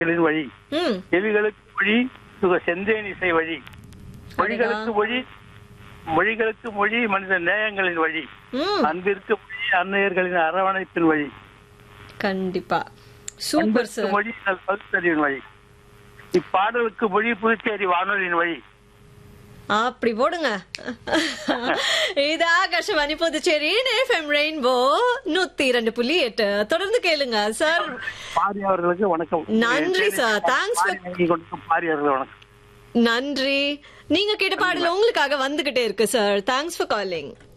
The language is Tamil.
நேயங்களின் வழி ம் செவிகளுக்கு மொழி சுக செந்தேனிசை வழி மொழிகளுக்கு மொழி மொழிகளுக்கு மொழி மனித நேயங்களின் வழி ம் அன்பிற்கு மொழி அன்னையர்களின் அரவணைப்பின் வழி கண்டிப்பா சூப்பர் அன்பிற்கு சார் மொழி நல் பகுத்தறிவின் வழி இப்பாடலுக்கு மொழி புதுச்சேரி வானொலியின் வழி அப்படி போடுங்க இது ஆகாஷவாணி புதுச்சேரி எஃப்எம் ரெயின்போ நூத்தி இரண்டு புள்ளி எட்டு தொடர்ந்து கேளுங்க சார் பாரி அவர்களுக்கு வணக்கம் நன்றி sir. Thanks for- பாரி வாங்கி கொடுக்கும் பாரி அவர்களுக்கு வணக்கம் நன்றி நீங்க கேட்ட பாடல் உங்களுக்காக வந்துகிட்டே இருக்கு சார் தேங்க்ஸ் ஃபார் காலிங்